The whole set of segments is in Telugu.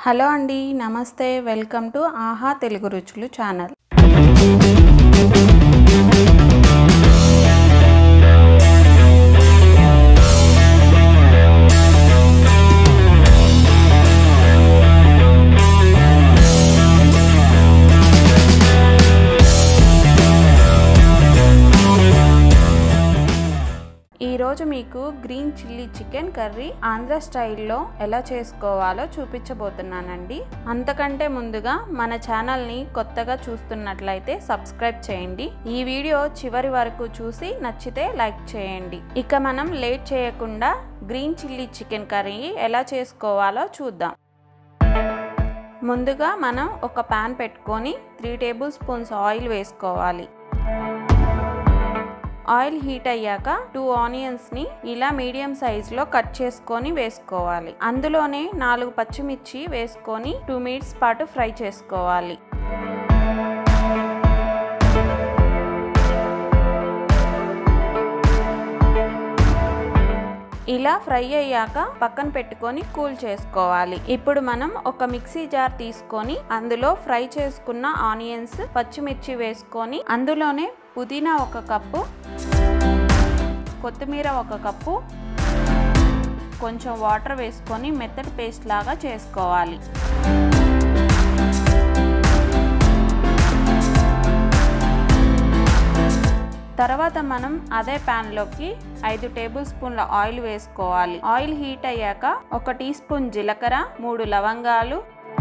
హలో అండి నమస్తే వెల్కమ్ టు ఆహా తెలుగు రుచులు ఛానల్ ఈరోజు మీకు green chilli chicken curry Andhra స్టైల్లో ఎలా చేసుకోవాలో చూపించబోతున్నానండి అంతకంటే ముందుగా మన ఛానల్ని కొత్తగా చూస్తున్నట్లయితే సబ్స్క్రైబ్ చేయండి ఈ వీడియో చివరి వరకు చూసి నచ్చితే లైక్ చేయండి ఇక మనం లేట్ చేయకుండా గ్రీన్ చిల్లీ చికెన్ కర్రీ ఎలా చేసుకోవాలో చూద్దాం ముందుగా మనం ఒక పాన్ పెట్టుకొని త్రీ టేబుల్ స్పూన్స్ ఆయిల్ వేసుకోవాలి ఆయిల్ హీట్ అయ్యాక టూ ఆనియన్స్ ని ఇలా మీడియం సైజ్ లో కట్ చేసుకొని వేసుకోవాలి అందులోనే నాలుగు పచ్చిమిర్చి వేసుకొని టూ మినిట్స్ పాటు ఫ్రై చేసుకోవాలి ఇలా ఫ్రై అయ్యాక పక్కన పెట్టుకొని కూల్ చేసుకోవాలి ఇప్పుడు మనం ఒక మిక్సీ జార్ తీసుకొని అందులో ఫ్రై చేసుకున్న ఆనియన్స్ పచ్చిమిర్చి వేసుకొని అందులోనే పుదీనా ఒక కప్పు కొత్తిమీర ఒక కప్పు కొంచెం వాటర్ వేసుకొని మెత్తటి పేస్ట్ లాగా చేసుకోవాలి తర్వాత మనం అదే ప్యాన్లోకి ఐదు టేబుల్ స్పూన్ల ఆయిల్ వేసుకోవాలి ఆయిల్ హీట్ అయ్యాక ఒక టీ స్పూన్ జీలకర్ర మూడు లవంగాలు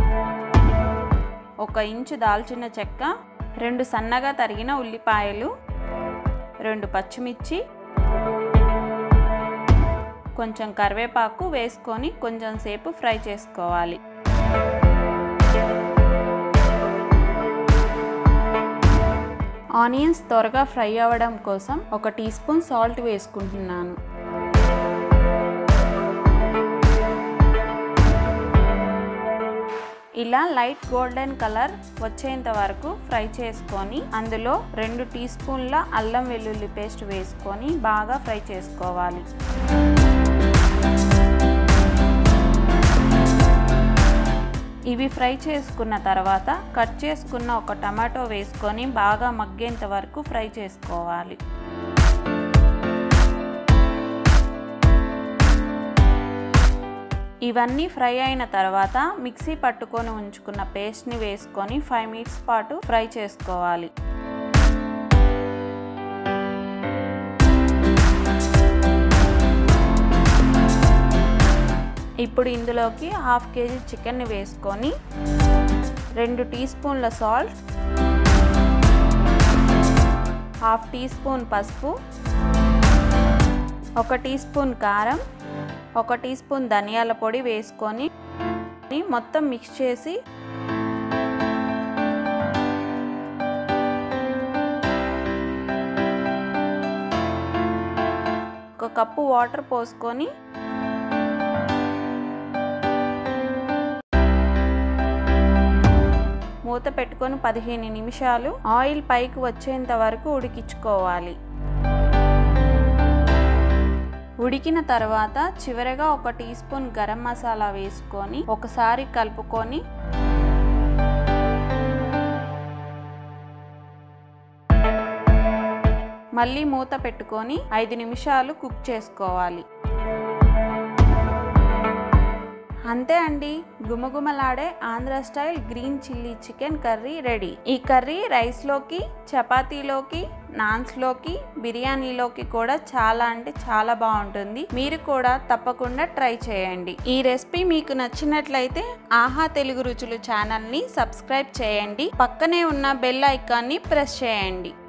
ఒక ఇంచు దాల్చిన చెక్క రెండు సన్నగా తరిగిన ఉల్లిపాయలు రెండు పచ్చిమిర్చి కొంచెం కరివేపాకు వేసుకొని కొంచెం సేపు ఫ్రై చేసుకోవాలి ఆనియన్స్ త్వరగా ఫ్రై అవ్వడం కోసం ఒక టీ స్పూన్ సాల్ట్ వేసుకుంటున్నాను ఇలా లైట్ గోల్డెన్ కలర్ వచ్చేంత వరకు ఫ్రై చేసుకొని అందులో రెండు టీ స్పూన్ల అల్లం వెల్లుల్లి పేస్ట్ వేసుకొని బాగా ఫ్రై చేసుకోవాలి ఇవి ఫ్రై చేసుకున్న తర్వాత కట్ చేసుకున్న ఒక టమాటో వేసుకొని బాగా మగ్గేంత వరకు ఫ్రై చేసుకోవాలి ఇవన్నీ ఫ్రై అయిన తర్వాత మిక్సీ పట్టుకొని ఉంచుకున్న పేస్ట్ని వేసుకొని ఫైవ్ మినిట్స్ పాటు ఫ్రై చేసుకోవాలి ఇప్పుడు ఇందులోకి హాఫ్ కేజీ చికెన్ని వేసుకొని రెండు టీ స్పూన్ల సాల్ట్ హాఫ్ టీ స్పూన్ పసుపు ఒక టీ స్పూన్ కారం ఒక టీ స్పూన్ ధనియాల పొడి వేసుకొని మొత్తం మిక్స్ చేసి ఒక కప్పు వాటర్ పోసుకొని మూత పెట్టుకొని పదిహేను నిమిషాలు ఆయిల్ పైకి వచ్చేంత వరకు ఉడికించుకోవాలి ఉడికిన తర్వాత చివరగా ఒక టీ స్పూన్ గరం మసాలా వేసుకొని ఒకసారి కలుపుకొని మళ్ళీ మూత పెట్టుకొని ఐదు నిమిషాలు కుక్ చేసుకోవాలి అంతే అండి గుమగుమలాడే Andhra style green chilli chicken curry ready ఈ కర్రీ రైస్లోకి చపాతీలోకి నాన్స్లోకి బిర్యానీలోకి కూడా చాలా అంటే చాలా బాగుంటుంది మీరు కూడా తప్పకుండా ట్రై చేయండి ఈ రెసిపీ మీకు నచ్చినట్లయితే ఆహా తెలుగు రుచులు ఛానల్ని సబ్స్క్రైబ్ చేయండి పక్కనే ఉన్న బెల్ ఐకాన్ని ప్రెస్ చేయండి